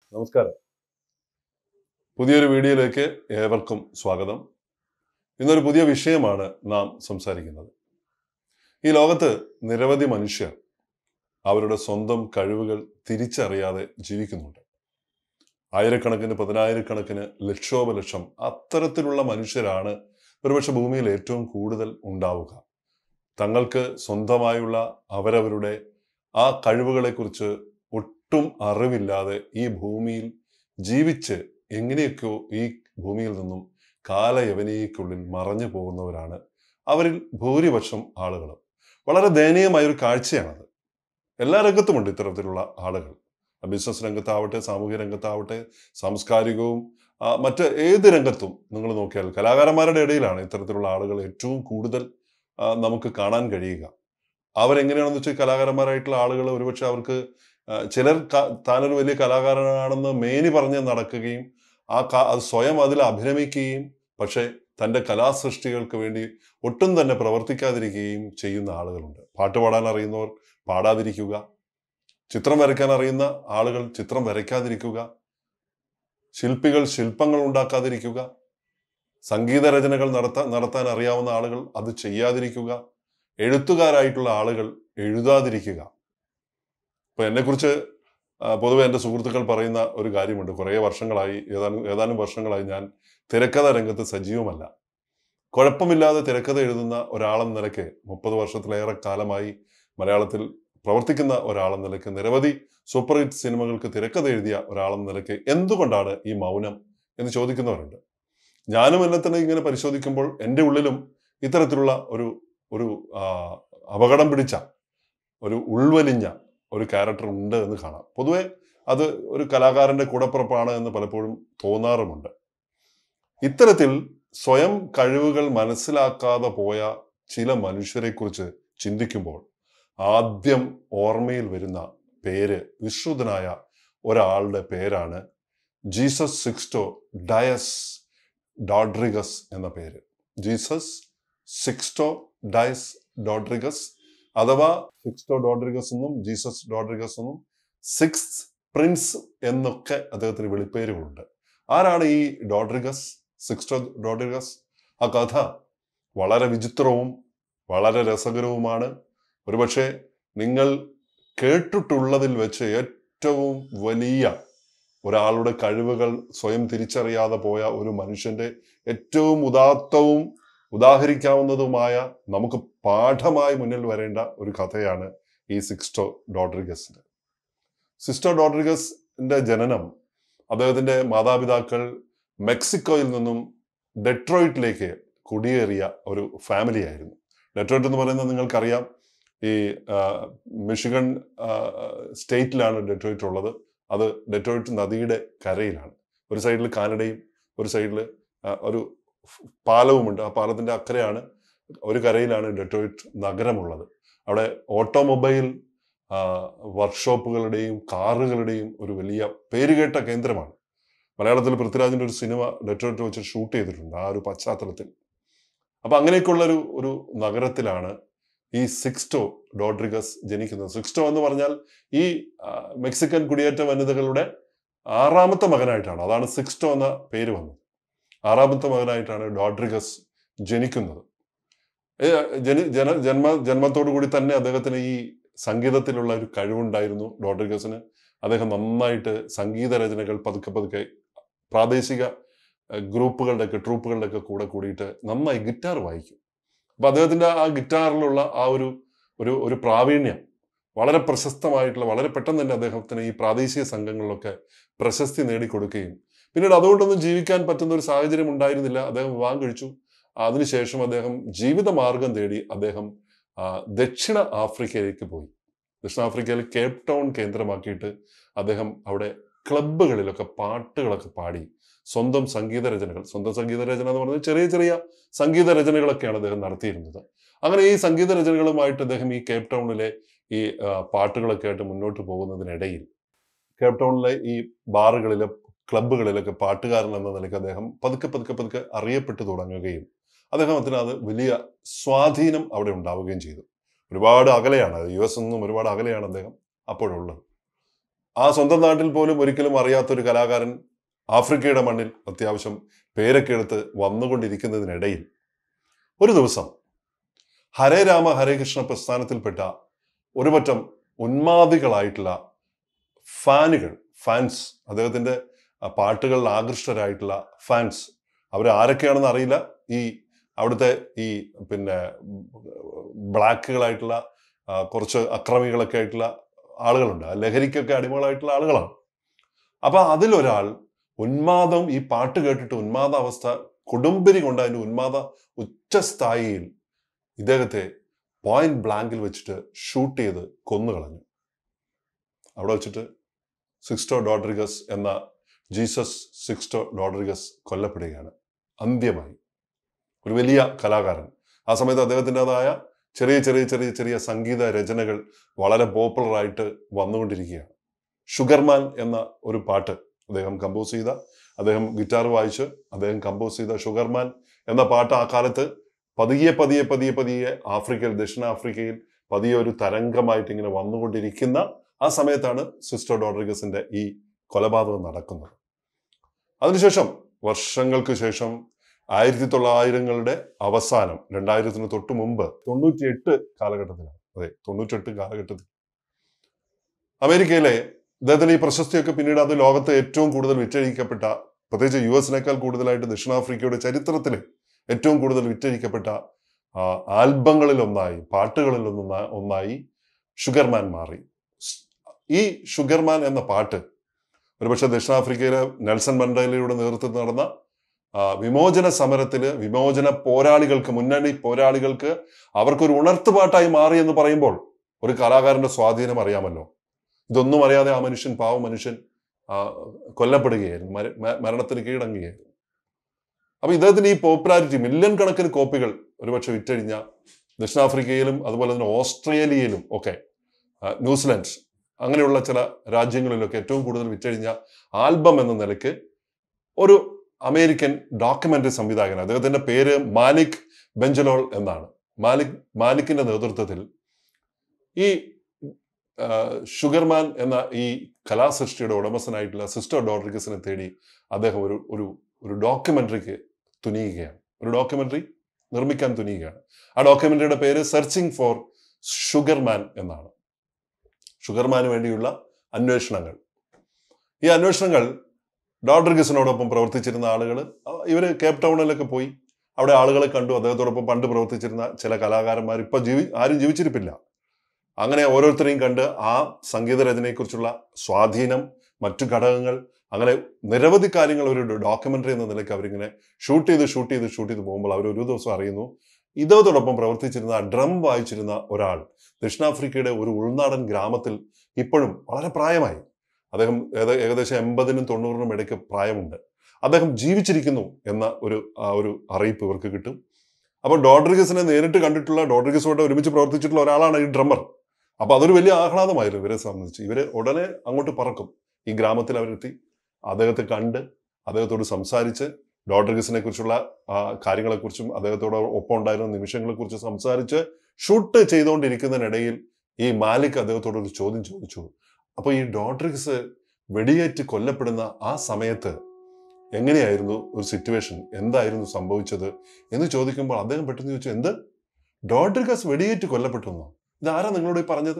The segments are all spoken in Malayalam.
നമസ്കാരം പുതിയൊരു വീഡിയോയിലേക്ക് ഏവർക്കും സ്വാഗതം ഇന്നൊരു പുതിയ വിഷയമാണ് നാം സംസാരിക്കുന്നത് ഈ ലോകത്ത് നിരവധി മനുഷ്യർ അവരുടെ സ്വന്തം കഴിവുകൾ തിരിച്ചറിയാതെ ജീവിക്കുന്നുണ്ട് ആയിരക്കണക്കിന് പതിനായിരക്കണക്കിന് ലക്ഷോപലക്ഷം അത്തരത്തിലുള്ള മനുഷ്യരാണ് ഒരുപക്ഷെ ഭൂമിയിൽ ഏറ്റവും കൂടുതൽ ഉണ്ടാവുക തങ്ങൾക്ക് സ്വന്തമായുള്ള അവരവരുടെ ആ കഴിവുകളെക്കുറിച്ച് ഒട്ടും അറിവില്ലാതെ ഈ ഭൂമിയിൽ ജീവിച്ച് എങ്ങനെയൊക്കെയോ ഈ ഭൂമിയിൽ നിന്നും കാലയവനിക്കുള്ളിൽ മറഞ്ഞു പോകുന്നവരാണ് അവരിൽ ഭൂരിപക്ഷം ആളുകൾ വളരെ ദയനീയമായ ഒരു കാഴ്ചയാണത് എല്ലാ രംഗത്തുമുണ്ട് ഇത്തരത്തിലുള്ള ആളുകൾ ബിസിനസ് രംഗത്താവട്ടെ സാമൂഹ്യ രംഗത്താവട്ടെ സാംസ്കാരികവും ആ, മറ്റ് ഏത് രംഗത്തും നിങ്ങൾ നോക്കിയാൽ കലാകാരന്മാരുടെ ഇടയിലാണ് ഇത്തരത്തിലുള്ള ആളുകൾ ഏറ്റവും കൂടുതൽ ആ, നമുക്ക് കാണാൻ കഴിയുക അവരെങ്ങനെയാണെന്ന് വെച്ചാൽ കലാകാരന്മാരായിട്ടുള്ള ആളുകൾ ഒരുപക്ഷെ അവർക്ക് ആ, ചിലർ ക- താനൊരു വലിയ കലാകാരനാണെന്ന് മേനി പറഞ്ഞ് നടക്കുകയും ആ ക- അത് സ്വയം അതിൽ അഭിനമിക്കുകയും പക്ഷേ തൻ്റെ കലാസൃഷ്ടികൾക്ക് വേണ്ടി ഒട്ടും തന്നെ പ്രവർത്തിക്കാതിരിക്കുകയും ചെയ്യുന്ന ആളുകളുണ്ട് പാട്ട് പാടാൻ അറിയുന്നവർ പാടാതിരിക്കുക ചിത്രം വരയ്ക്കാൻ അറിയുന്ന ആളുകൾ ചിത്രം വരയ്ക്കാതിരിക്കുക ശില്പികൾ ശില്പങ്ങൾ ഉണ്ടാക്കാതിരിക്കുക സംഗീത രചനകൾ നടത്താൻ നടത്താൻ അറിയാവുന്ന ആളുകൾ അത് ചെയ്യാതിരിക്കുക എഴുത്തുകാരായിട്ടുള്ള ആളുകൾ എഴുതാതിരിക്കുക ഇപ്പൊ എന്നെക്കുറിച്ച് ആ, പൊതുവെ എൻ്റെ സുഹൃത്തുക്കൾ പറയുന്ന ഒരു കാര്യമുണ്ട് കുറേ വർഷങ്ങളായി ഏതാനും ഏതാനും വർഷങ്ങളായി ഞാൻ തിരക്കഥ രംഗത്ത് സജീവമല്ല കുഴപ്പമില്ലാതെ തിരക്കഥ എഴുതുന്ന ഒരാളെന്ന നിലയ്ക്ക് മുപ്പത് വർഷത്തിലേറെ കാലമായി മലയാളത്തിൽ പ്രവർത്തിക്കുന്ന ഒരാളെന്ന നിലയ്ക്ക് നിരവധി സൂപ്പർ ഹിറ്റ് സിനിമകൾക്ക് തിരക്കഥ എഴുതിയ ഒരാളെന്ന നിലയ്ക്ക് എന്തുകൊണ്ടാണ് ഈ മൗനം എന്ന് ചോദിക്കുന്നവരുണ്ട് ഞാനും എന്നെ തന്നെ ഇങ്ങനെ പരിശോധിക്കുമ്പോൾ എൻ്റെ ഉള്ളിലും ഇത്തരത്തിലുള്ള ഒരു ഒരു ആ, അപകടം പിടിച്ച ഒരു ഉൾവലിഞ്ഞ ഒരു ക്യാരക്ടർ ഉണ്ട് എന്ന് കാണാം പൊതുവെ അത് ഒരു കലാകാരന്റെ കൂടപ്പിറപ്പാണ് എന്ന് പലപ്പോഴും തോന്നാറുമുണ്ട് ഇത്തരത്തിൽ സ്വയം കഴിവുകൾ മനസ്സിലാക്കാതെ പോയ ചില മനുഷ്യരെക്കുറിച്ച് ചിന്തിക്കുമ്പോൾ ആദ്യം ഓർമ്മയിൽ വരുന്ന പേര് വിശ്രുതനായ ഒരാളുടെ പേരാണ് ജീസസ് സിക്സ്റ്റോ ഡയസ് ഡോഡ്രിഗസ് എന്ന പേര് ജീസസ് സിക്സ്റ്റോ ഡയസ് ഡോഡ്രിഗസ് അഥവാ സിക്സ്റ്റോ ഡോഡ്രിഗസ് എന്നും ജീസസ് ഡോഡ്രിഗസ് എന്നും സിക്സ് പ്രിൻസ് എന്നൊക്കെ അദ്ദേഹത്തിന് വിളിപ്പേരുകളുണ്ട് ആരാണ് ഈ ഡോഡ്രിഗസ് സിക്സ്റ്റോ ഡോഡ്രിഗസ് ആ കഥ വളരെ വിചിത്രവും വളരെ രസകരവുമാണ് ഒരുപക്ഷെ നിങ്ങൾ കേട്ടിട്ടുള്ളതിൽ വെച്ച് ഏറ്റവും വലിയ ഒരാളുടെ കഴിവുകൾ സ്വയം തിരിച്ചറിയാതെ പോയ ഒരു മനുഷ്യന്റെ ഏറ്റവും ഉദാത്തവും ഉദാഹരിക്കാവുന്നതുമായ നമുക്ക് പാഠമായി മുന്നിൽ വരേണ്ട ഒരു കഥയാണ് ഈ സിക്സ്റ്റോ ഡോഡ്രിഗസിന്റെ സിസ്റ്റോ ഡോഡ്രിഗസിന്റെ ജനനം അദ്ദേഹത്തിന്റെ മാതാപിതാക്കൾ മെക്സിക്കോയിൽ നിന്നും ഡെട്രോയിറ്റിലേക്ക് കുടിയേറിയ ഒരു ഫാമിലി ആയിരുന്നു ഡെട്രോയിറ്റ് എന്ന് പറയുന്നത് നിങ്ങൾക്കറിയാം ഈ ആ, മിഷിഗൺ ആ, സ്റ്റേറ്റിലാണ് ഡെട്രോയിറ്റ് ഉള്ളത് അത് ഡെട്രോയിറ്റ് നദിയുടെ കരയിലാണ് ഒരു സൈഡിൽ കാനഡയും ഒരു സൈഡിൽ ഒരു ഫ് പാലവുമുണ്ട് ആ പാലത്തിന്റെ അക്കരെയാണ് ഒരു കരയിലാണ് ഡെട്രോയിറ്റ് നഗരമുള്ളത് അവിടെ ഓട്ടോമൊബൈൽ ആ, വർക്ക്ഷോപ്പുകളുടെയും കാറുകളുടെയും ഒരു വലിയ പേരുകേട്ട കേന്ദ്രമാണ് മലയാളത്തിൽ പൃഥ്വിരാജിന്റെ ഒരു സിനിമ ഡെട്രോയിറ്റ് വെച്ച് ഷൂട്ട് ചെയ്തിട്ടുണ്ട് ആ ഒരു പശ്ചാത്തലത്തിൽ അപ്പൊ അങ്ങനെയൊക്കെയുള്ള ഒരു ഒരു നഗരത്തിലാണ് ഈ സിക്സ്റ്റോ ഡോഡ്രിഗസ് ജനിക്കുന്നത് സിക്സ്റ്റോ എന്ന് പറഞ്ഞാൽ ഈ ആ, മെക്സിക്കൻ കുടിയേറ്റ വനിതകളുടെ ആറാമത്തെ മകനായിട്ടാണ് അതാണ് സിക്സ്റ്റോ എന്ന പേര് വന്നത് ആറാമത്തെ മകനായിട്ടാണ് ഡോഡ്രിഗസ് ജനിക്കുന്നത് ഏ, ജനി ജന ജന്മ ജന്മത്തോടു കൂടി തന്നെ അദ്ദേഹത്തിന് ഈ സംഗീതത്തിലുള്ള ഒരു കഴിവുണ്ടായിരുന്നു ഡോഡ്രിഗസിന് അദ്ദേഹം നന്നായിട്ട് സംഗീത രചനകൾ പതുക്കെ പതുക്കെ പ്രാദേശിക ഏഹ്, ഗ്രൂപ്പുകളുടെയൊക്കെ ട്രൂപ്പുകളുടെയൊക്കെ കൂടെ കൂടിയിട്ട് നന്നായി ഗിറ്റാർ വായിക്കും അപ്പൊ അദ്ദേഹത്തിന്റെ ആ ഗിറ്റാറിലുള്ള ആ ഒരു ഒരു ഒരു പ്രാവീണ്യം വളരെ പ്രശസ്തമായിട്ടുള്ള വളരെ പെട്ടെന്ന് തന്നെ അദ്ദേഹത്തിന് ഈ പ്രാദേശിക സംഘങ്ങളിലൊക്കെ പ്രശസ്തി നേടിക്കൊടുക്കുകയും പിന്നീട് അതുകൊണ്ടൊന്നും ജീവിക്കാൻ പറ്റുന്ന ഒരു സാഹചര്യം ഉണ്ടായിരുന്നില്ല അദ്ദേഹം വിവാഹം കഴിച്ചു അതിനുശേഷം അദ്ദേഹം ജീവിത മാർഗം തേടി അദ്ദേഹം ആ, ദക്ഷിണ ആഫ്രിക്കയിലേക്ക് പോയി ദക്ഷിണാഫ്രിക്കയിൽ കേപ്പ് ടൗൺ കേന്ദ്രമാക്കിയിട്ട് അദ്ദേഹം അവിടെ ക്ലബ്ബുകളിലൊക്കെ പാട്ടുകളൊക്കെ പാടി സ്വന്തം സംഗീത രചനകൾ സ്വന്തം സംഗീത രചന എന്ന് പറയുന്നത് ചെറിയ ചെറിയ സംഗീത രചനകളൊക്കെയാണ് അദ്ദേഹം നടത്തിയിരുന്നത് അങ്ങനെ ഈ സംഗീത രചനകളുമായിട്ട് അദ്ദേഹം ഈ കേപ്പ് ടൗണിലെ ഈ ആ, പാട്ടുകളൊക്കെ ആയിട്ട് മുന്നോട്ട് പോകുന്നതിനിടയിൽ കേപ്പ് ടൗണിലെ ഈ ബാറുകളിലെ ക്ലബ്ബുകളിലൊക്കെ പാട്ടുകാരൻ എന്ന നിലയ്ക്ക് അദ്ദേഹം പതുക്കെ പതുക്കെ പതുക്കെ അറിയപ്പെട്ടു തുടങ്ങുകയും അദ്ദേഹത്തിന് അത് വലിയ സ്വാധീനം അവിടെ ഉണ്ടാവുകയും ചെയ്തു ഒരുപാട് അകലെയാണ് യു എസ് നിന്നും ഒരുപാട് അകലെയാണ് അദ്ദേഹം അപ്പോഴുള്ളത് ആ സ്വന്തം നാട്ടിൽ പോലും ഒരിക്കലും അറിയാത്തൊരു കലാകാരൻ ആഫ്രിക്കയുടെ മണ്ണിൽ അത്യാവശ്യം പേരൊക്കെ എടുത്ത് വന്നുകൊണ്ടിരിക്കുന്നതിനിടയിൽ ഒരു ദിവസം ഹരേ രാമ ഹരേ കൃഷ്ണ പ്രസ്ഥാനത്തിൽപ്പെട്ട ഒരു പറ്റം ഉന്മാദികളായിട്ടുള്ള ഫാനുകൾ ഫാൻസ് അദ്ദേഹത്തിന്റെ ആ, പാട്ടുകളിൽ ആകൃഷ്ടരായിട്ടുള്ള ഫാൻസ് അവർ ആരൊക്കെയാണെന്ന് അറിയില്ല ഈ അവിടുത്തെ ഈ പിന്നെ ബ്ലാക്കുകളായിട്ടുള്ള ആ, കുറച്ച് അക്രമികളൊക്കെ ആയിട്ടുള്ള ആളുകളുണ്ട് ആ ലഹരിക്കൊക്കെ അടിമകളായിട്ടുള്ള ആളുകളാണ് അപ്പൊ അതിലൊരാൾ ഉന്മാദം ഈ പാട്ട് കേട്ടിട്ട് ഉന്മാദ അവസ്ഥ കൊടുമ്പിരി കൊണ്ട് അതിന്റെ ഉന്മാദ ഉച്ചസ്ഥായിയിൽ ഇദ്ദേഹത്തെ പോയിന്റ് ബ്ലാങ്കിൽ വെച്ചിട്ട് ഷൂട്ട് ചെയ്ത് കൊന്നുകളഞ്ഞു അവിടെ വെച്ചിട്ട് സിക്സ്റ്റോ ഡോഡ്രിഗസ് എന്ന ജീസസ് സിക്സ്റ്റോ ഡോഡ്രിഗസ് കൊല്ലപ്പെടുകയാണ് അന്ത്യമായി ഒരു വലിയ കലാകാരൻ ആ സമയത്ത് അദ്ദേഹത്തിൻ്റെതായ ചെറിയ ചെറിയ ചെറിയ ചെറിയ സംഗീത രചനകൾ വളരെ പോപ്പുലറായിട്ട് വന്നുകൊണ്ടിരിക്കുകയാണ് ഷുഗർമാൻ എന്ന ഒരു പാട്ട് അദ്ദേഹം കമ്പോസ് ചെയ്ത അദ്ദേഹം ഗിറ്റാർ വായിച്ച് അദ്ദേഹം കമ്പോസ് ചെയ്ത ഷുഗർമാൻ എന്ന പാട്ട് ആ കാലത്ത് പതിയെ പതിയെ പതിയെ പതിയെ ആഫ്രിക്കയിൽ ദക്ഷിണാഫ്രിക്കയിൽ പതിയെ ഒരു തരംഗമായിട്ട് ഇങ്ങനെ വന്നുകൊണ്ടിരിക്കുന്ന ആ സമയത്താണ് സിസ്റ്റർ ഡോഡ്രിഗസിന്റെ ഈ കൊലപാതകം നടക്കുന്നത് അതിനുശേഷം വർഷങ്ങൾക്ക് ശേഷം ആയിരത്തി തൊള്ളായിരങ്ങളുടെ അവസാനം രണ്ടായിരത്തിന് തൊട്ട് മുമ്പ് തൊണ്ണൂറ്റിയെട്ട് കാലഘട്ടത്തിലാണ് അതെ തൊണ്ണൂറ്റെട്ട് കാലഘട്ടത്തിൽ അമേരിക്കയിലെ അദ്ദേഹത്തിന് ഈ പ്രശസ്തിയൊക്കെ പിന്നീട് അത് ലോകത്ത് ഏറ്റവും കൂടുതൽ വിറ്റഴിക്കപ്പെട്ട പ്രത്യേകിച്ച് യു എസിനേക്കാൾ കൂടുതലായിട്ട് ദക്ഷിണാഫ്രിക്കയുടെ ചരിത്രത്തിൽ ഏറ്റവും കൂടുതൽ വിറ്റഴിക്കപ്പെട്ട ആ, ആൽബങ്ങളിൽ ഒന്നായി പാട്ടുകളിൽ ഒന്നാ ഒന്നായി ഷുഗർമാൻ മാറി സ്- ഈ ഷുഗർമാൻ എന്ന പാട്ട് ഒരുപക്ഷെ ദക്ഷിണാഫ്രിക്കയിലെ നെൽസൺ മണ്ടേലയുടെ നേതൃത്വത്തിൽ നടന്ന ആ, വിമോചന സമരത്തില് വിമോചന പോരാളികൾക്ക് മുന്നണി പോരാളികൾക്ക് അവർക്കൊരു ഉണർത്തുപാട്ടായി മാറി എന്ന് പറയുമ്പോൾ ഒരു കലാകാരന്റെ സ്വാധീനം അറിയാമല്ലോ ഇതൊന്നും അറിയാതെ ആ മനുഷ്യൻ പാവ മനുഷ്യൻ ആ, കൊല്ലപ്പെടുകയായിരുന്നു മര- മ- മരണത്തിന് കീഴടങ്ങുകയായിരുന്നു അപ്പൊ ഇദ്ദേഹത്തിന് ഈ പോപ്പുലാരിറ്റി മില്യൺ കണക്കിന് കോപ്പികൾ ഒരുപക്ഷെ വിറ്റഴിഞ്ഞ ദക്ഷിണാഫ്രിക്കയിലും അതുപോലെ തന്നെ ഓസ്ട്രേലിയയിലും ഒക്കെ ആ, ന്യൂസിലാൻഡ് അങ്ങനെയുള്ള ചില രാജ്യങ്ങളിലൊക്കെ ഏറ്റവും കൂടുതൽ വിറ്റഴിഞ്ഞ ആൽബം എന്ന നിലയ്ക്ക് ഒരു അമേരിക്കൻ ഡോക്യുമെന്ററി സംവിധായകൻ അദ്ദേഹത്തിന്റെ പേര് മാലിക് ബെഞ്ചലോൾ എന്നാണ് മാലിക് മാലിക്കിന്റെ നേതൃത്വത്തിൽ ഈ ആ, ഷുഗർമാൻ എന്ന ഈ കലാസൃഷ്ടിയുടെ ഉടമസ്ഥനായിട്ടുള്ള സിസ്റ്റർ ഡോഡ്രിഗസിനെ തേടി അദ്ദേഹം ഒരു ഒരു ഒരു ഡോക്യുമെന്ററിക്ക് തുനിയുകയാണ് ഒരു ഡോക്യുമെന്ററി നിർമ്മിക്കാൻ തുനിയുകയാണ് ആ ഡോക്യുമെന്ററിയുടെ പേര് സെർച്ചിങ് ഫോർ ഷുഗർമാൻ എന്നാണ് ഷുഗർമാന് വേണ്ടിയുള്ള അന്വേഷണങ്ങൾ ഈ അന്വേഷണങ്ങൾ ഡോഡ്രിഗസിനോടൊപ്പം പ്രവർത്തിച്ചിരുന്ന ആളുകൾ ഇവര് കേപ്പ് ടൗണിലൊക്കെ പോയി അവിടെ ആളുകളെ കണ്ടു അദ്ദേഹത്തോടൊപ്പം പണ്ട് പ്രവർത്തിച്ചിരുന്ന ചില കലാകാരന്മാർ ഇപ്പൊ ജീവി ആരും ജീവിച്ചിരിപ്പില്ല അങ്ങനെ ഓരോരുത്തരെയും കണ്ട് ആ സംഗീത രചനയെക്കുറിച്ചുള്ള സ്വാധീനം മറ്റു ഘടകങ്ങൾ അങ്ങനെ നിരവധി കാര്യങ്ങൾ ഒരു ഡോക്യുമെന്ററി എന്ന നിലയ്ക്ക് അവരിങ്ങനെ ഷൂട്ട് ചെയ്ത് ഷൂട്ട് ചെയ്ത് ഷൂട്ട് ചെയ്ത് പോകുമ്പോൾ അവർ ഒരു ദിവസം അറിയുന്നു ഇദ്ദേഹത്തോടൊപ്പം പ്രവർത്തിച്ചിരുന്ന ഡ്രം വായിച്ചിരുന്ന ഒരാൾ ദക്ഷിണാഫ്രിക്കയുടെ ഒരു ഉൾനാടൻ ഗ്രാമത്തിൽ ഇപ്പോഴും വളരെ പ്രായമായി അദ്ദേഹം ഏത- ഏകദേശം എൺപതിനും തൊണ്ണൂറിനും ഇടയ്ക്ക് പ്രായമുണ്ട് അദ്ദേഹം ജീവിച്ചിരിക്കുന്നു എന്ന ഒരു ആ ഒരു അറിയിപ്പ് ഇവർക്ക് കിട്ടും അപ്പോൾ ഡോഡ്രിഗസിനെ നേരിട്ട് കണ്ടിട്ടുള്ള ഡോഡ്രിഗസോട് ഒരുമിച്ച് പ്രവർത്തിച്ചിട്ടുള്ള ഒരാളാണ് ഈ ഡ്രമ്മർ അപ്പൊ അതൊരു വലിയ ആഹ്ലാദമായിരുന്നു ഇവരെ സംബന്ധിച്ച് ഇവര് ഉടനെ അങ്ങോട്ട് പറക്കും ഈ ഗ്രാമത്തിൽ അവരെത്തി അദ്ദേഹത്തെ കണ്ട് അദ്ദേഹത്തോട് സംസാരിച്ച് ഡോഡ്രിഗസിനെ കുറിച്ചുള്ള ആ, കാര്യങ്ങളെക്കുറിച്ചും അദ്ദേഹത്തോട് ഒപ്പം ഉണ്ടായിരുന്ന നിമിഷങ്ങളെക്കുറിച്ച് സംസാരിച്ച് ഷൂട്ട് ചെയ്തുകൊണ്ടിരിക്കുന്നതിനിടയിൽ ഈ മാലിക് അദ്ദേഹത്തോട് ഒരു ചോദ്യം ചോദിച്ചു അപ്പൊ ഈ ഡോഡ്രിഗസ് വെടിയേറ്റ് കൊല്ലപ്പെടുന്ന ആ സമയത്ത് എങ്ങനെയായിരുന്നു ഒരു സിറ്റുവേഷൻ എന്തായിരുന്നു സംഭവിച്ചത് എന്ന് ചോദിക്കുമ്പോൾ അദ്ദേഹം പെട്ടെന്ന് ചോദിച്ചു എന്ത് ഡോഡ്രിഗസ് വെടിയേറ്റ് കൊല്ലപ്പെട്ടു എന്നോ ഇതാരാ നിങ്ങളോട് ഈ പറഞ്ഞത്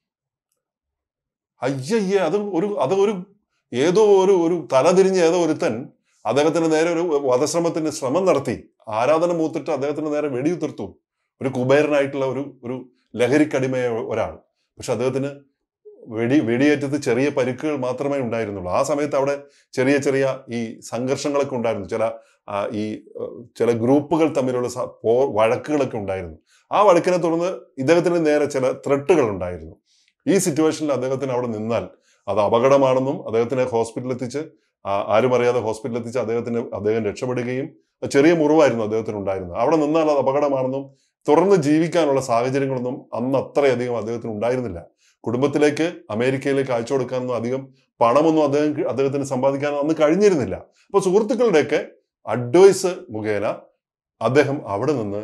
അയ്യയ്യേ അത് ഒരു അത് ഒരു ഏതോ ഒരു ഒരു തലതിരിഞ്ഞ് ഏതോ ഒരുത്തൻ അദ്ദേഹത്തിന് നേരെ ഒരു വധശ്രമത്തിന് ശ്രമം നടത്തി ആരാധന മൂത്തിട്ട് അദ്ദേഹത്തിന് നേരെ വെടിയുതിർത്തു ഒരു കുബേരനായിട്ടുള്ള ഒരു ഒരു ലഹരിക്കടിമയ ഒരാൾ പക്ഷെ അദ്ദേഹത്തിന് വെടി വെടിയേറ്റത്ത് ചെറിയ പരിക്കുകൾ മാത്രമേ ഉണ്ടായിരുന്നുള്ളൂ ആ സമയത്ത് അവിടെ ചെറിയ ചെറിയ ഈ സംഘർഷങ്ങളൊക്കെ ഉണ്ടായിരുന്നു ചില ആ, ഈ ഏഹ്, ചില ഗ്രൂപ്പുകൾ തമ്മിലുള്ള സ- പോ- വഴക്കുകളൊക്കെ ഉണ്ടായിരുന്നു ആ വഴക്കിനെ തുടർന്ന് ഇദ്ദേഹത്തിന് നേരെ ചില ത്രെട്ടുകൾ ഉണ്ടായിരുന്നു ഈ സിറ്റുവേഷനിൽ അദ്ദേഹത്തിന് അവിടെ നിന്നാൽ അത് അപകടമാണെന്നും അദ്ദേഹത്തിനെ ഹോസ്പിറ്റലിൽ എത്തിച്ച് ആ- ആരും അറിയാതെ ഹോസ്പിറ്റലിൽ എത്തിച്ച് അദ്ദേഹത്തിന് അദ്ദേഹം രക്ഷപ്പെടുകയും ചെറിയ മുറിവായിരുന്നു അദ്ദേഹത്തിന് ഉണ്ടായിരുന്നത് അവിടെ നിന്നാൽ അത് അപകടമാണെന്നും തുടർന്ന് ജീവിക്കാനുള്ള സാഹചര്യങ്ങളൊന്നും അന്ന് അത്രയധികം അദ്ദേഹത്തിന് ഉണ്ടായിരുന്നില്ല കുടുംബത്തിലേക്ക് അമേരിക്കയിലേക്ക് അയച്ചു കൊടുക്കാനൊന്നും അധികം പണമൊന്നും അദ്ദേഹം അദ്ദേഹത്തിന് സമ്പാദിക്കാൻ അന്ന് കഴിഞ്ഞിരുന്നില്ല അപ്പൊ സുഹൃത്തുക്കളുടെയൊക്കെ അഡ്വൈസ് മുഖേന അദ്ദേഹം അവിടെ നിന്ന്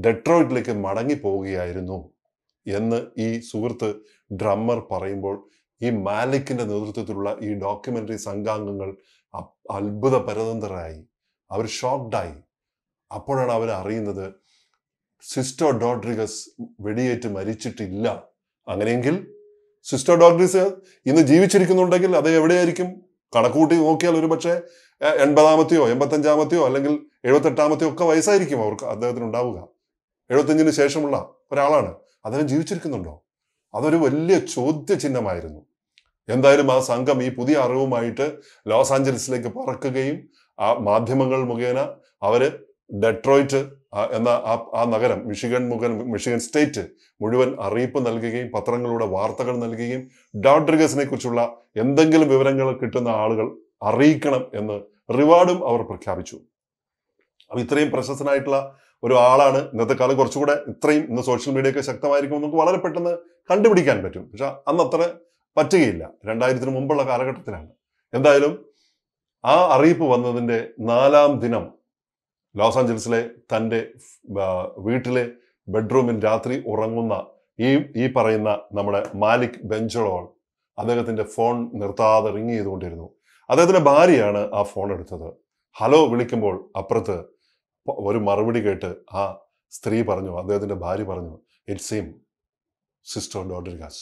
ഡെട്രോയിറ്റിലേക്ക് മടങ്ങി പോവുകയായിരുന്നു എന്ന് ഈ സുഹൃത്ത് ഡ്രമ്മർ പറയുമ്പോൾ ഈ മാലിക്കിന്റെ നേതൃത്വത്തിലുള്ള ഈ ഡോക്യുമെന്ററി സംഘാംഗങ്ങൾ അ- അത്ഭുത പരതന്ത്രരായി അവർ ഷോക്ഡായി അപ്പോഴാണ് അവർ അറിയുന്നത് സിസ്റ്റോ ഡോഡ്രിഗസ് വെടിയേറ്റ് മരിച്ചിട്ടില്ല അങ്ങനെയെങ്കിൽ സിസ്റ്റോ ഡോഡ്രിഗസ് ഇന്ന് ജീവിച്ചിരിക്കുന്നുണ്ടെങ്കിൽ അത് എവിടെയായിരിക്കും കണക്കുകൂട്ടി നോക്കിയാൽ ഒരു പക്ഷേ എ- എൺപതാമത്തെയോ എൺപത്തഞ്ചാമത്തെയോ അല്ലെങ്കിൽ എഴുപത്തെട്ടാമത്തെയോ ഒക്കെ വയസ്സായിരിക്കും അവർക്ക് അദ്ദേഹത്തിന് ഉണ്ടാവുക എഴുപത്തഞ്ചിന് ശേഷമുള്ള ഒരാളാണ് അദ്ദേഹം ജീവിച്ചിരിക്കുന്നുണ്ടോ അതൊരു വലിയ ചോദ്യചിഹ്നമായിരുന്നു എന്തായാലും ആ സംഘം ഈ പുതിയ അറിവുമായിട്ട് ലോസ് ആഞ്ചലസിലേക്ക് പറക്കുകയും ആ മാധ്യമങ്ങൾ മുഖേന അവര് ഡെട്രോയിറ്റ് ആ എന്ന ആ ആ നഗരം മിഷിഗൺ മുഖൻ മിഷിഗൺ സ്റ്റേറ്റ് മുഴുവൻ അറിയിപ്പ് നൽകുകയും പത്രങ്ങളിലൂടെ വാർത്തകൾ നൽകുകയും ഡോഡ്രിഗസിനെ കുറിച്ചുള്ള എന്തെങ്കിലും വിവരങ്ങൾ കിട്ടുന്ന ആളുകൾ അറിയിക്കണം എന്ന് റിവാർഡും അവർ പ്രഖ്യാപിച്ചു അപ്പൊ ഇത്രയും പ്രശസ്തനായിട്ടുള്ള ഒരു ആളാണ് ഇന്നത്തെ കാലം കുറച്ചുകൂടെ ഇത്രയും ഇന്ന് സോഷ്യൽ മീഡിയ ഒക്കെ ശക്തമായിരിക്കും നമുക്ക് വളരെ പെട്ടെന്ന് കണ്ടുപിടിക്കാൻ പറ്റും പക്ഷെ അന്ന് അത്ര പറ്റുകയില്ല രണ്ടായിരത്തിന് മുമ്പുള്ള കാലഘട്ടത്തിലാണ് എന്തായാലും ആ അറിയിപ്പ് വന്നതിന്റെ നാലാം ദിനം ലോസ് ആഞ്ചലസിലെ തൻ്റെ ആ, വീട്ടിലെ ബെഡ്റൂമിൽ രാത്രി ഉറങ്ങുന്ന ഈ ഈ പറയുന്ന നമ്മുടെ മാലിക് ബെഞ്ചോൾ അദ്ദേഹത്തിന്റെ ഫോൺ നിർത്താതെ റിങ് ചെയ്തുകൊണ്ടിരുന്നു അദ്ദേഹത്തിന്റെ ഭാര്യയാണ് ആ ഫോൺ എടുത്തത് ഹലോ വിളിക്കുമ്പോൾ അപ്പുറത്ത് പ- ഒരു മറുപടി കേട്ട് ആ സ്ത്രീ പറഞ്ഞു അദ്ദേഹത്തിന്റെ ഭാര്യ പറഞ്ഞു ഇറ്റ്സ് ഹിം സിസ്റ്റർ ഡോഡ്രിഗാസ്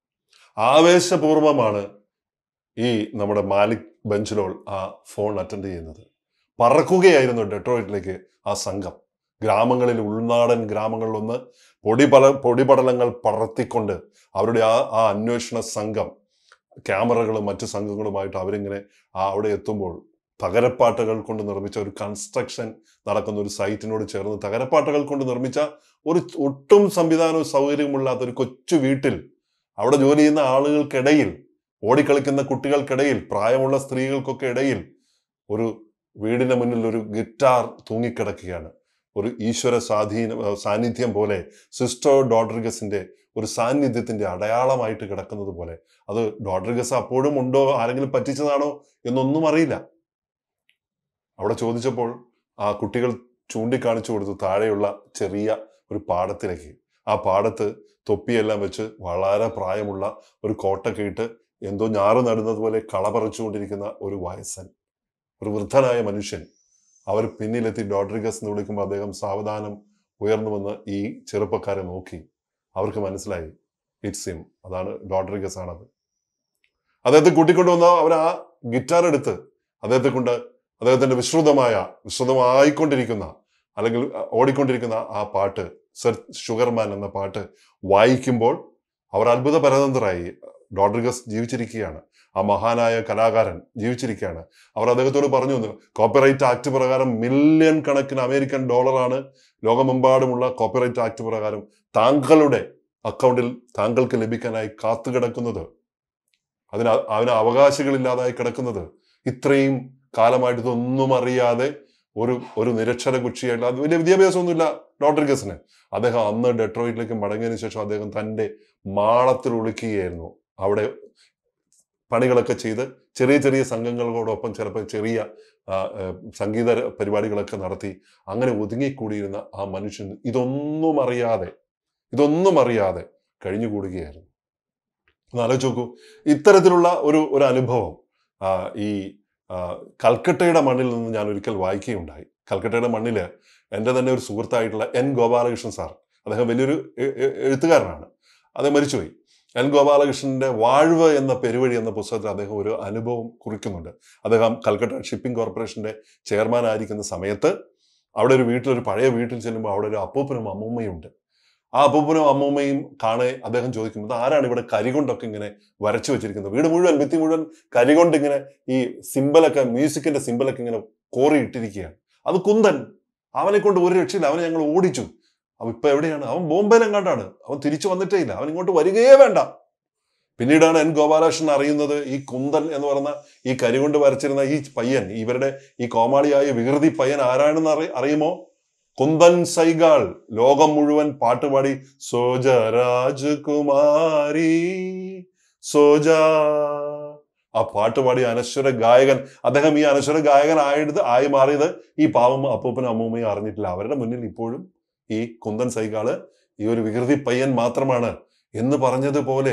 ആവേശപൂർവമാണ് ഈ നമ്മുടെ മാലിക് ബെഞ്ചിലോൾ ആ ഫോൺ അറ്റൻഡ് ചെയ്യുന്നത് പറക്കുകയായിരുന്നു ഡെട്രോയിറ്റിലേക്ക് ആ സംഘം ഗ്രാമങ്ങളിൽ ഉൾനാടൻ ഗ്രാമങ്ങളിലൊന്ന് പൊടിപട പൊടിപടലങ്ങൾ പടർത്തിക്കൊണ്ട് അവരുടെ ആ ആ അന്വേഷണ സംഘം ക്യാമറകളും മറ്റു സംഘങ്ങളുമായിട്ട് അവരിങ്ങനെ ആ അവിടെ എത്തുമ്പോൾ തകരപ്പാട്ടുകൾ കൊണ്ട് നിർമ്മിച്ച ഒരു കൺസ്ട്രക്ഷൻ നടക്കുന്ന ഒരു സൈറ്റിനോട് ചേർന്ന് തകരപ്പാട്ടുകൾ കൊണ്ട് നിർമ്മിച്ച ഒരു ഒട്ടും സംവിധാനവും സൗകര്യമില്ലാത്ത ഒരു കൊച്ചു വീട്ടിൽ അവിടെ ജോലി ചെയ്യുന്ന ആളുകൾക്കിടയിൽ ഓടിക്കളിക്കുന്ന കുട്ടികൾക്കിടയിൽ പ്രായമുള്ള സ്ത്രീകൾക്കൊക്കെ ഇടയിൽ ഒരു വീടിന്റെ മുന്നിൽ ഒരു ഗിറ്റാർ തൂങ്ങിക്കിടക്കുകയാണ് ഒരു ഈശ്വര സ്വാധീന സാന്നിധ്യം പോലെ സിസ്റ്റർ ഡോഡ്രിഗസിന്റെ ഒരു സാന്നിധ്യത്തിന്റെ അടയാളമായിട്ട് കിടക്കുന്നത് പോലെ അത് ഡോഡ്രിഗസ് അപ്പോഴും ഉണ്ടോ ആരെങ്കിലും പറ്റിച്ചതാണോ എന്നൊന്നും അറിയില്ല അവിടെ ചോദിച്ചപ്പോൾ ആ കുട്ടികൾ ചൂണ്ടിക്കാണിച്ചു കൊടുത്തു താഴെയുള്ള ചെറിയ ഒരു പാടത്തിലേക്ക് ആ പാടത്ത് തൊപ്പിയെല്ലാം വെച്ച് വളരെ പ്രായമുള്ള ഒരു കോട്ടൊക്കെ ഇട്ട് എന്തോ ഞാറ് നടുന്നത് പോലെ കള പറിച്ചുകൊണ്ടിരിക്കുന്ന ഒരു വയസ്സൻ ഒരു വൃദ്ധനായ മനുഷ്യൻ അവർ പിന്നിലെത്തി ഡോഡ്രിഗസ് എന്ന് വിളിക്കുമ്പോൾ അദ്ദേഹം സാവധാനം ഉയർന്നു വന്ന് ഈ ചെറുപ്പക്കാരെ നോക്കി അവർക്ക് മനസ്സിലായി ഇറ്റ്സ് ഹിം അതാണ് ഡോഡ്രിഗസ് ആണത് അദ്ദേഹത്തെ കൂട്ടിക്കൊണ്ടുവന്ന അവർ ആ ഗിറ്റാർ എടുത്ത് അദ്ദേഹത്തെ കൊണ്ട് അദ്ദേഹത്തിന്റെ വിശ്രുതമായ വിശ്രുതമായിക്കൊണ്ടിരിക്കുന്ന അല്ലെങ്കിൽ അഹ്, ഓടിക്കൊണ്ടിരിക്കുന്ന ആ പാട്ട് സർ ഷുഗർമാൻ എന്ന പാട്ട് വായിക്കുമ്പോൾ അവർ അത്ഭുത പരതന്ത്രരായി ഡോഡ്രിഗസ് ജീവിച്ചിരിക്കുകയാണ് ആ മഹാനായ കലാകാരൻ ജീവിച്ചിരിക്കുകയാണ് അവർ അദ്ദേഹത്തോട് പറഞ്ഞു കോപ്പിറൈറ്റ് ആക്ട് പ്രകാരം മില്യൺ കണക്കിന് അമേരിക്കൻ ഡോളറാണ് ലോകമെമ്പാടുമുള്ള കോപ്പിറൈറ്റ് ആക്ട് പ്രകാരം താങ്കളുടെ അക്കൗണ്ടിൽ താങ്കൾക്ക് ലഭിക്കാനായി കാത്തുകിടക്കുന്നത് അതിന് അ- അവന് അവകാശികളില്ലാതായി കിടക്കുന്നത് ഇത്രയും കാലമായിട്ട് ഇതൊന്നും അറിയാതെ ഒരു ഒരു നിരക്ഷര കുഷിയായിട്ട് അത് വലിയ വിദ്യാഭ്യാസമൊന്നുമില്ല ഡോഡ്രിഗസിന് അദ്ദേഹം അന്ന് ഡെട്രോയിറ്റിലേക്ക് മടങ്ങിയതിനു ശേഷം അദ്ദേഹം തന്റെ മാളത്തിൽ ഒളിക്കുകയായിരുന്നു അവിടെ പണികളൊക്കെ ചെയ്ത് ചെറിയ ചെറിയ സംഘങ്ങളോടൊപ്പം ചിലപ്പോൾ ചെറിയ ആ, ആ, സംഗീത പരിപാടികളൊക്കെ നടത്തി അങ്ങനെ ഒതുങ്ങിക്കൂടിയിരുന്ന ആ മനുഷ്യൻ ഇതൊന്നും അറിയാതെ ഇതൊന്നും അറിയാതെ കഴിഞ്ഞുകൂടുകയായിരുന്നു ഒന്ന് ആലോചിച്ച് നോക്കൂ ഇത്തരത്തിലുള്ള ഒരു ഒരു അനുഭവം ആ, ഈ ആ, കൽക്കട്ടയുടെ മണ്ണിൽ നിന്ന് ഞാൻ ഒരിക്കൽ വായിക്കുകയുണ്ടായി കൽക്കട്ടയുടെ മണ്ണില് എൻ്റെ തന്നെ ഒരു സുഹൃത്തായിട്ടുള്ള എൻ ഗോപാലകൃഷ്ണൻ സാർ അദ്ദേഹം വലിയൊരു എ- എ- എഴുത്തുകാരനാണ് അദ്ദേഹം മരിച്ചുപോയി എൻ ഗോപാലകൃഷ്ണന്റെ വാഴ്വ് എന്ന പെരുവഴി എന്ന പുസ്തകത്തിൽ അദ്ദേഹം ഒരു അനുഭവം കുറിക്കുന്നുണ്ട് അദ്ദേഹം കൽക്കട്ട ഷിപ്പിംഗ് കോർപ്പറേഷന്റെ ചെയർമാൻ ആയിരിക്കുന്ന സമയത്ത് അവിടെ ഒരു വീട്ടിൽ ഒരു പഴയ വീട്ടിൽ ചെല്ലുമ്പോൾ അവിടെ ഒരു അപ്പൂപ്പനും അമ്മൂമ്മയും ഉണ്ട് ആ അപ്പൂപ്പനും അമ്മൂമ്മയും കാണെ അദ്ദേഹം ചോദിക്കും ഇത് ആരാണ് ഇവിടെ കരികൊണ്ടൊക്കെ ഇങ്ങനെ വരച്ചു വെച്ചിരിക്കുന്നത് വീട് മുഴുവൻ ഭിത്തി മുഴുവൻ കരികൊണ്ട് ഇങ്ങനെ ഈ സിമ്പലൊക്കെ മ്യൂസിക്കിന്റെ സിമ്പലൊക്കെ ഇങ്ങനെ കോറി ഇട്ടിരിക്കുകയാണ് അത് കുന്തൻ അവനെ കൊണ്ട് ഒരു രക്ഷയില്ല അവനെ ഞങ്ങൾ ഓടിച്ചു അവൻ ഇപ്പൊ എവിടെയാണ് അവൻ ബോംബെയിലെങ്ങാണ്ടാണ് അവൻ തിരിച്ചു വന്നിട്ടേ ഇല്ല അവൻ ഇങ്ങോട്ട് വരികയേ വേണ്ട പിന്നീടാണ് എൻ ഗോപാലകൃഷ്ണൻ അറിയുന്നത് ഈ കുന്തൻ എന്ന് പറയുന്ന ഈ കരികൊണ്ട് വരച്ചിരുന്ന ഈ പയ്യൻ ഇവരുടെ ഈ കോമാളിയായ വികൃതി പയ്യൻ ആരാണെന്ന് അറി അറിയുമോ കുന്തൻ സൈഗാൾ ലോകം മുഴുവൻ പാട്ടുപാടി സോജ രാജകുമാരി സോജ ആ പാട്ടുപാടി അനശ്വര ഗായകൻ അദ്ദേഹം ഈ അനശ്വര ഗായകൻ ആയത് ആയി മാറിയത് ഈ പാവം അപ്പൂപ്പനും അമ്മൂമ്മയും അറിഞ്ഞിട്ടില്ല അവരുടെ മുന്നിൽ ഇപ്പോഴും ഈ കുന്തൻ സൈഗാള് ഈ ഒരു വികൃതി പയ്യൻ മാത്രമാണ് എന്ന് പറഞ്ഞതുപോലെ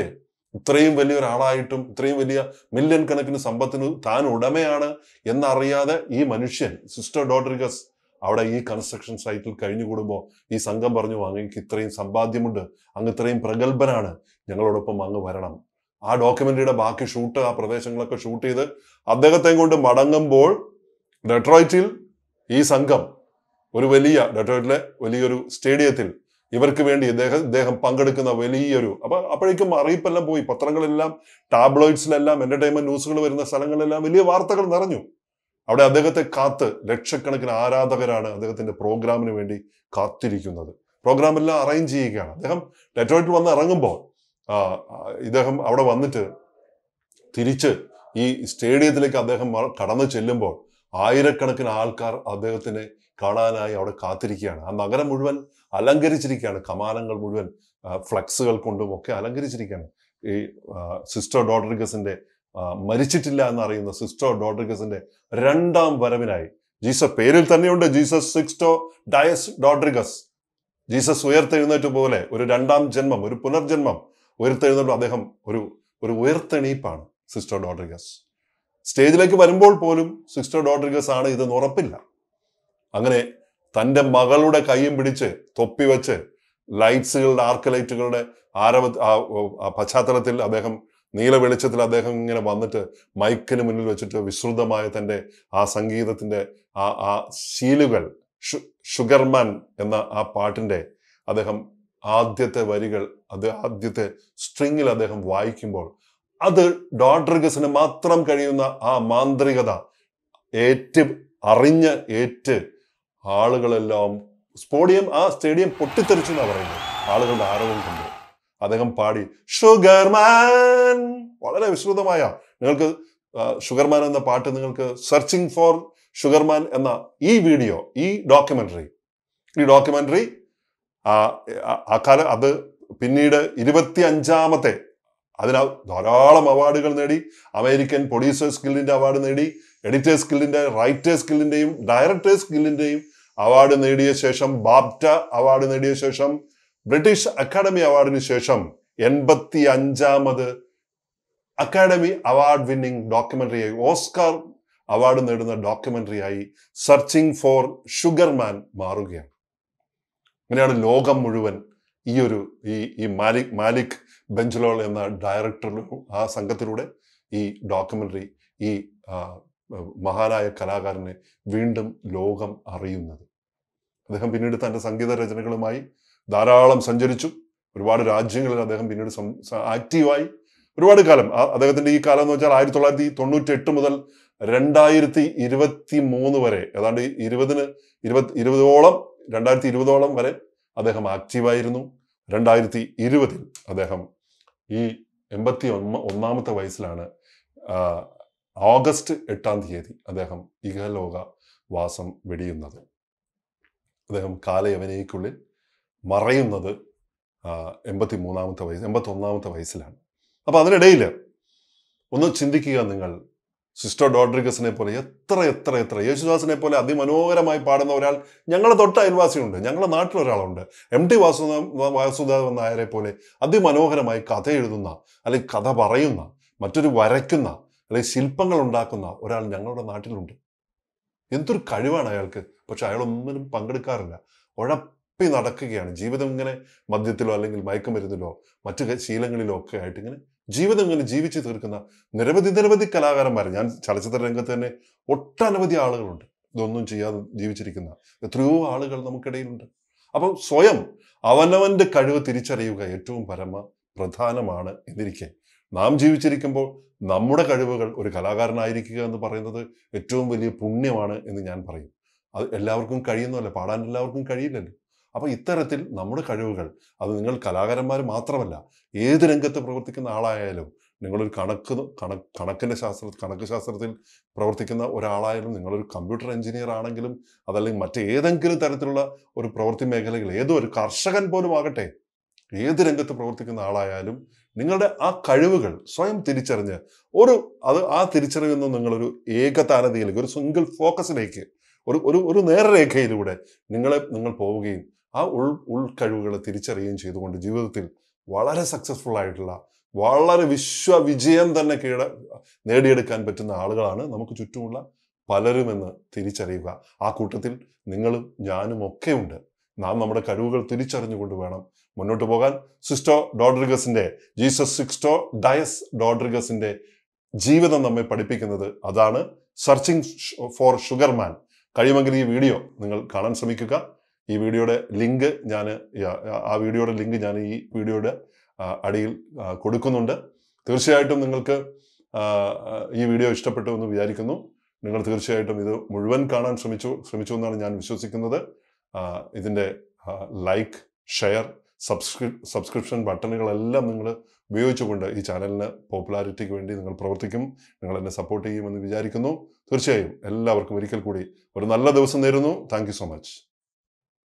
ഇത്രയും വലിയൊരാളായിട്ടും ഇത്രയും വലിയ മില്യൺ കണക്കിന് സമ്പത്തിന് താൻ ഉടമയാണ് എന്നറിയാതെ ഈ മനുഷ്യൻ സിസ്റ്റർ ഡോഡറിഗസ് അവിടെ ഈ കൺസ്ട്രക്ഷൻ സൈറ്റിൽ കഴിഞ്ഞുകൂടുമ്പോൾ ഈ സംഘം പറഞ്ഞു അങ്ങേക്ക് ഇത്രയും സമ്പാദ്യമുണ്ട് അങ്ങ് ഇത്രയും പ്രഗത്ഭനാണ് ഞങ്ങളോടൊപ്പം അങ്ങ് വരണം ആ ഡോക്യുമെന്ററിയുടെ ബാക്കി ഷൂട്ട് ആ പ്രദേശങ്ങളൊക്കെ ഷൂട്ട് ചെയ്ത് അദ്ദേഹത്തെ കൊണ്ട് മടങ്ങുമ്പോൾ ഡെട്രോയിറ്റിൽ ഈ സംഘം ഒരു വലിയ ഡെട്രോയിറ്റിലെ വലിയൊരു സ്റ്റേഡിയത്തിൽ ഇവർക്ക് വേണ്ടി ഇദ്ദേഹം ഇദ്ദേഹം പങ്കെടുക്കുന്ന വലിയൊരു അപ്പൊ അപ്പോഴേക്കും അറിയിപ്പെല്ലാം പോയി പത്രങ്ങളെല്ലാം ടാബ്ലോയിഡ്സിലെല്ലാം എന്റർടൈൻമെന്റ് ന്യൂസുകൾ വരുന്ന സ്ഥലങ്ങളിലെല്ലാം വലിയ വാർത്തകൾ നിറഞ്ഞു അവിടെ അദ്ദേഹത്തെ കാത്ത് ലക്ഷക്കണക്കിന് ആരാധകരാണ് അദ്ദേഹത്തിന്റെ പ്രോഗ്രാമിന് വേണ്ടി കാത്തിരിക്കുന്നത് പ്രോഗ്രാം എല്ലാം അറേഞ്ച് ചെയ്യുകയാണ് അദ്ദേഹം ഡെട്രോയിറ്റിൽ വന്ന് ഇറങ്ങുമ്പോൾ ആ, ആ, ഇദ്ദേഹം അവിടെ വന്നിട്ട് തിരിച്ച് ഈ സ്റ്റേഡിയത്തിലേക്ക് അദ്ദേഹം വ- കടന്നു ചെല്ലുമ്പോൾ ആയിരക്കണക്കിന് ആൾക്കാർ അദ്ദേഹത്തിനെ കാണാനായി അവിടെ കാത്തിരിക്കുകയാണ് ആ നഗരം മുഴുവൻ അലങ്കരിച്ചിരിക്കുകയാണ് കമാനങ്ങൾ മുഴുവൻ ആ, ഫ്ലക്സുകൾ കൊണ്ടും ഒക്കെ അലങ്കരിച്ചിരിക്കുകയാണ് ഈ ആ, സിസ്റ്റർ ഡോഡറിഗസിന്റെ ആ, മരിച്ചിട്ടില്ല എന്നറിയുന്ന സിസ്റ്റർ ഡോഡറിഗസിന്റെ രണ്ടാം വരവിനായി ജീസസ് പേരിൽ തന്നെയുണ്ട് Jesus Sixto Diaz Rodriguez Jesus ഉയർത്തെഴുന്നേറ്റ് പോലെ ഒരു രണ്ടാം ജന്മം ഒരു പുനർജന്മം ഉയർത്തെഴുന്നേറ്റ് അദ്ദേഹം ഒരു ഒരു ഉയർത്തെണീപ്പാണ് സിസ്റ്റർ ഡോഡറിഗസ് സ്റ്റേജിലേക്ക് വരുമ്പോൾ പോലും സിസ്റ്റർ ഡോഡറിഗസ് ആണ് ഇതെന്ന് ഉറപ്പില്ല അങ്ങനെ തന്റെ മകളുടെ കൈയും പിടിച്ച് തൊപ്പി വെച്ച് ലൈറ്റ്സുകളുടെ ആർക്ക് ലൈറ്റുകളുടെ ആരവ ആ, ഓ, ആ പശ്ചാത്തലത്തിൽ അദ്ദേഹം നീല വെളിച്ചത്തിൽ അദ്ദേഹം ഇങ്ങനെ വന്നിട്ട് മൈക്കിന് മുന്നിൽ വെച്ചിട്ട് വിശ്രുതമായ തന്റെ ആ സംഗീതത്തിന്റെ ആ ആ ശീലുകൾ ഷു- ഷുഗർമാൻ എന്ന ആ പാട്ടിന്റെ അദ്ദേഹം ആദ്യത്തെ വരികൾ അത് ആദ്യത്തെ സ്ട്രിങ്ങിൽ അദ്ദേഹം വായിക്കുമ്പോൾ അത് ഡോഡ്രിഗസിന് മാത്രം കഴിയുന്ന ആ മാന്ത്രികത ഏറ്റ് അറിഞ്ഞ് ഏറ്റ് ആളുകളെല്ലാം സ്പോഡിയം ആ സ്റ്റേഡിയം പൊട്ടിത്തെറിച്ചു എന്നാ പറയുന്നത് ആളുകളുടെ ആരവം കൊണ്ട് അദ്ദേഹം പാടി ഷുഗർമാൻ വളരെ വിശ്രുതമായ നിങ്ങൾക്ക് ആ, ഷുഗർമാൻ എന്ന പാട്ട് നിങ്ങൾക്ക് സെർച്ചിങ് ഫോർ ഷുഗർമാൻ എന്ന ഈ വീഡിയോ ഈ ഡോക്യുമെന്ററി ഈ ഡോക്യുമെന്ററി ആ ആ- ആ കാലം അത് പിന്നീട് ഇരുപത്തി അഞ്ചാമത്തെ അതിന് ധാരാളം അവാർഡുകൾ നേടി അമേരിക്കൻ പ്രൊഡ്യൂസേഴ്സ് ഗിൽഡിന്റെ അവാർഡ് നേടി എഡിറ്റേഴ്സ് ഗിൽഡിന്റെ റൈറ്റേഴ്സ് ഗിൽഡിന്റെയും ഡയറക്ടേഴ്സ് ഗിൽഡിന്റെയും അവാർഡ് നേടിയ ശേഷം ബാപ്റ്റ അവാർഡ് നേടിയ ശേഷം ബ്രിട്ടീഷ് അക്കാഡമി അവാർഡിന് ശേഷം എൺപത്തി അഞ്ചാമത് അക്കാഡമി അവാർഡ് വിന്നിംഗ് ഡോക്യുമെന്ററിയായി ഓസ്കാർ അവാർഡ് നേടുന്ന ഡോക്യുമെന്ററിയായി സെർച്ചിങ് ഫോർ ഷുഗർമാൻ മാറുകയാണ് അങ്ങനെയാണ് ലോകം മുഴുവൻ ഈ ഒരു ഈ ഈ മാലിക് മാലിക് ബെഞ്ചലോൾ എന്ന ഡയറക്ടറിലും ആ സംഘത്തിലൂടെ ഈ ഡോക്യുമെന്ററി ഈ ആ, മഹാനായ കലാകാരനെ വീണ്ടും ലോകം അറിയുന്നത് അദ്ദേഹം പിന്നീട് തന്റെ സംഗീത രചനകളുമായി ധാരാളം സഞ്ചരിച്ചു ഒരുപാട് രാജ്യങ്ങളിൽ അദ്ദേഹം പിന്നീട് സം- സ- ആക്റ്റീവായി ഒരുപാട് കാലം ആ- അദ്ദേഹത്തിന്റെ ഈ കാലം എന്ന് വെച്ചാൽ ആയിരത്തി തൊള്ളായിരത്തി തൊണ്ണൂറ്റി എട്ട് മുതൽ രണ്ടായിരത്തി ഇരുപത്തി മൂന്ന് വരെ ഏതാണ്ട് ഇരുപതിന് ഇരുപത് ഇരുപതോളം രണ്ടായിരത്തി ഇരുപതോളം വരെ അദ്ദേഹം ആക്റ്റീവായിരുന്നു രണ്ടായിരത്തി ഇരുപതിൽ അദ്ദേഹം ഈ എൺപത്തി ഒന്ന ഒന്നാമത്തെ വയസ്സിലാണ് ആ, ഓഗസ്റ്റ് എട്ടാം തീയതി അദ്ദേഹം ഇഹലോക വാസം വെടിയുന്നത് അദ്ദേഹം കാലയവനയ്ക്കുള്ളിൽ മറയുന്നത് എൺപത്തി മൂന്നാമത്തെ വയസ്സ് എൺപത്തി ഒന്നാമത്തെ വയസ്സിലാണ് അപ്പൊ അതിനിടയിൽ ഒന്ന് ചിന്തിക്കുക നിങ്ങൾ സിസ്റ്റർ ഡോഡ്രിഗസിനെ പോലെ എത്ര എത്ര എത്ര യേശുദാസിനെ പോലെ അതിമനോഹരമായി പാടുന്ന ഒരാൾ ഞങ്ങളുടെ തൊട്ട അയൽവാസിയുണ്ട് ഞങ്ങളുടെ നാട്ടിൽ ഒരാളുണ്ട് എം ടി വാസുദ വാസുദേവൻ നായരെ പോലെ അതിമനോഹരമായി കഥ എഴുതുന്ന അല്ലെങ്കിൽ കഥ പറയുന്ന മറ്റൊരു വരയ്ക്കുന്ന അല്ലെങ്കിൽ ശില്പങ്ങൾ ഉണ്ടാക്കുന്ന ഒരാൾ ഞങ്ങളുടെ നാട്ടിലുണ്ട് എന്തൊരു കഴിവാണ് അയാൾക്ക് പക്ഷെ അയാൾ ഒന്നിനും പങ്കെടുക്കാറില്ല ഉഴപ്പി നടക്കുകയാണ് ജീവിതം ഇങ്ങനെ മദ്യത്തിലോ അല്ലെങ്കിൽ മയക്കുമരുന്നിലോ മറ്റു ക- ശീലങ്ങളിലോ ഒക്കെ ആയിട്ട് ഇങ്ങനെ ജീവിതം ഇങ്ങനെ ജീവിച്ചു തീർക്കുന്ന നിരവധി നിരവധി കലാകാരന്മാർ ഞാൻ ചലച്ചിത്ര രംഗത്ത് തന്നെ ഒട്ടനവധി ആളുകളുണ്ട് ഇതൊന്നും ചെയ്യാതെ ജീവിച്ചിരിക്കുന്ന എത്രയോ ആളുകൾ നമുക്കിടയിലുണ്ട് അപ്പം സ്വയം അവനവന്റെ കഴിവ് തിരിച്ചറിയുക ഏറ്റവും പരമ പ്രധാനമാണ് എന്നിരിക്കെ നാം ജീവിച്ചിരിക്കുമ്പോൾ നമ്മുടെ കഴിവുകൾ ഒരു കലാകാരനായിരിക്കുക എന്ന് പറയുന്നത് ഏറ്റവും വലിയ പുണ്യമാണ് എന്ന് ഞാൻ പറയും അത് എല്ലാവർക്കും കഴിയുന്നതല്ല പാടാൻ എല്ലാവർക്കും കഴിയില്ലല്ലോ അപ്പൊ ഇത്തരത്തിൽ നമ്മുടെ കഴിവുകൾ അത് നിങ്ങൾ കലാകാരന്മാർ മാത്രമല്ല ഏത് രംഗത്ത് പ്രവർത്തിക്കുന്ന ആളായാലും നിങ്ങളൊരു കണക്ക് കണക്ക് കണക്കിന്റെ ശാസ്ത്ര കണക്ക് ശാസ്ത്രത്തിൽ പ്രവർത്തിക്കുന്ന ഒരാളായാലും നിങ്ങളൊരു കമ്പ്യൂട്ടർ എഞ്ചിനീയർ ആണെങ്കിലും അതല്ലെങ്കിൽ മറ്റേതെങ്കിലും തരത്തിലുള്ള ഒരു പ്രവൃത്തി മേഖലകൾ ഏതോ ഒരു കർഷകൻ പോലും ആകട്ടെ ഏത് രംഗത്ത് പ്രവർത്തിക്കുന്ന ആളായാലും നിങ്ങളുടെ ആ കഴിവുകൾ സ്വയം തിരിച്ചറിഞ്ഞ് ഒരു അത് ആ തിരിച്ചറിവിൽ നിന്ന് നിങ്ങളൊരു ഏകതാനതയിലേക്ക് ഒരു സിംഗിൾ ഫോക്കസിലേക്ക് ഒരു ഒരു ഒരു നേർരേഖയിലൂടെ നിങ്ങളെ നിങ്ങൾ പോവുകയും ആ ഉൾ ഉൾക്കഴിവുകളെ തിരിച്ചറിയുകയും ചെയ്തുകൊണ്ട് ജീവിതത്തിൽ വളരെ സക്സസ്ഫുൾ ആയിട്ടുള്ള വളരെ വിശ്വവിജയം തന്നെ കീഴ നേടിയെടുക്കാൻ പറ്റുന്ന ആളുകളാണ് നമുക്ക് ചുറ്റുമുള്ള പലരുമെന്ന് തിരിച്ചറിയുക ആ കൂട്ടത്തിൽ നിങ്ങളും ഞാനും ഒക്കെ ഉണ്ട് നാം നമ്മുടെ കഴിവുകൾ തിരിച്ചറിഞ്ഞുകൊണ്ട് വേണം മുന്നോട്ട് പോകാൻ സിസ്റ്റോ ഡോഡ്രിഗസിന്റെ ജീസസ് സിക്സ്റ്റോ ഡയസ് ഡോഡ്രിഗസിന്റെ ജീവിതം നമ്മെ പഠിപ്പിക്കുന്നത് അതാണ് സെർച്ചിങ് ഫോർ ഷുഗർമാൻ കഴിയുമെങ്കിൽ ഈ വീഡിയോ നിങ്ങൾ കാണാൻ ശ്രമിക്കുക ഈ വീഡിയോയുടെ ലിങ്ക് ഞാൻ ആ വീഡിയോയുടെ ലിങ്ക് ഞാൻ ഈ വീഡിയോയുടെ ആ, അടിയിൽ ആ, കൊടുക്കുന്നുണ്ട് തീർച്ചയായിട്ടും നിങ്ങൾക്ക് ആ, ആ, ഈ വീഡിയോ ഇഷ്ടപ്പെട്ടു എന്ന് വിചാരിക്കുന്നു നിങ്ങൾ തീർച്ചയായിട്ടും ഇത് മുഴുവൻ കാണാൻ ശ്രമിച്ചു ശ്രമിച്ചു എന്നാണ് ഞാൻ വിശ്വസിക്കുന്നത് ആ, ഇതിൻ്റെ ലൈക്ക് ഷെയർ സബ്സ്ക്രി സബ്സ്ക്രിപ്ഷൻ ബട്ടണുകളെല്ലാം നിങ്ങൾ ഉപയോഗിച്ചുകൊണ്ട് ഈ ചാനലിന് പോപ്പുലാരിറ്റിക്ക് വേണ്ടി നിങ്ങൾ പ്രവർത്തിക്കും നിങ്ങൾ എന്നെ സപ്പോർട്ട് ചെയ്യുമെന്ന് വിചാരിക്കുന്നു തീർച്ചയായും എല്ലാവർക്കും ഒരിക്കൽ കൂടി ഒരു നല്ല ദിവസം നേരുന്നു താങ്ക് സോ മച്ച്